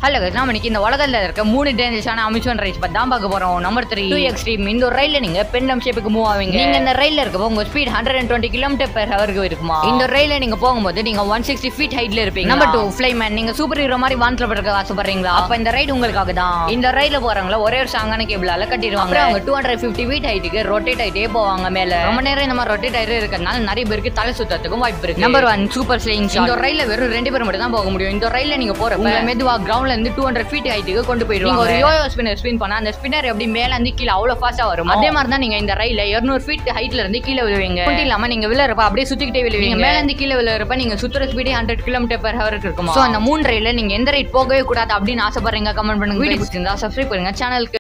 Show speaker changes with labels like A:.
A: hello நாம இன்னைக்கு இந்த உலகத்துல இருக்க மூணு டேஞ்சரஸான அமிஷன் ரைஸ் பத்தி தான் பார்க்க போறோம் நம்பர் த்ரீ டூ எக்ஸ்ட்ரீம் இந்த ஒரு ரயில்ல நீங்க பெண்டம் ஷேப்புக்கு மூவ் ஆவீங்க நீங்க இந்த ரயில்ல இருக்கப்போ உங்க speed hundred and twenty kilometre per ஹவருக்கு இருக்குமா இந்த ரயில்ல நீங்க போகும்போது நீங்க ஒன் சிக்ஸ்டி ஃபீட் ஹைட்ல இருப்பீங்க நம்பர் டூ ஃபிளைமேன் நீங்க சூப்பர் ஹீரோ மாதிரி வானத்துல படுக்க ஆசைப்படுறீங்களா அப்ப இந்த ரைடு உங்களுக்காக தான் இந்த ரயில்ல போறவங்கள ஒரே ஒரு சாங்கான கேபிளால கட்டிடுவாங்க அப்புறம் அவங்க டூ ஹண்ட்ரட் ஃபிஃப்டி ஃபீட் ஹைட்டுக்கு ரொட்டேட் ஆயிட்டே போவாங்க மேல ரொம்ப நேரம் இந்த மாதிரி ரொட்டேட் ஆயிட்டே இருக்கிறதுனால நிறைய பேருக்கு தலை சுத்தத்துக்கும் வாய்ப்பு இருக்கு நம்பர் ஒன் சூப்பர் ஸ்லிங் இந்த ரயில்ல வெறும் ரெண்டு பேர் மட்டும் தான் போக முடியும் இந்த ரயில்ல நீங்க போறப்ப உங்களை மெதுவா கிரவுண்ட்ல இருந்து டூ ஹண்ட்ரட் ஃபீட் ஹைட்டுக்கு கொண்டு போயிடுவாங்க நீங்க ஒரு யோயோ ஸ்பின்னர் ஸ்பின் பண்ணா அந்த ஸ்பின்னர் எப்படி மேல இருந்து கீழே அவ்வளவு ஃபாஸ்டா வரும் அதே மாதிரி தான் நீங்க இந்த ரயில்ல 200 ஃபீட் ஹைட்ல இருந்து கீழே விழுவீங்க மட்டும் இல்லாம நீங்க விழுறப்ப அப்படியே சுத்திக்கிட்டே விழுவீங்க மேல இருந்து கீழே விழுறப்ப நீங்க சுத்துற ஸ்பீடே ஹண்ட்ரட் கிலோமீட்டர் பெர் ஹவர் இருக்குமா சோ அந்த மூணு ரயில்ல நீங்க எந்த ரைட் போகவே கூடாது அப்படின்னு ஆசைப்படுறீங்க கமெண்ட் பண்ணுங்க வீடியோ பிடிச்சிருந்தா சப்ஸ்கிரைப் பண்ணுங்க சேனலுக்கு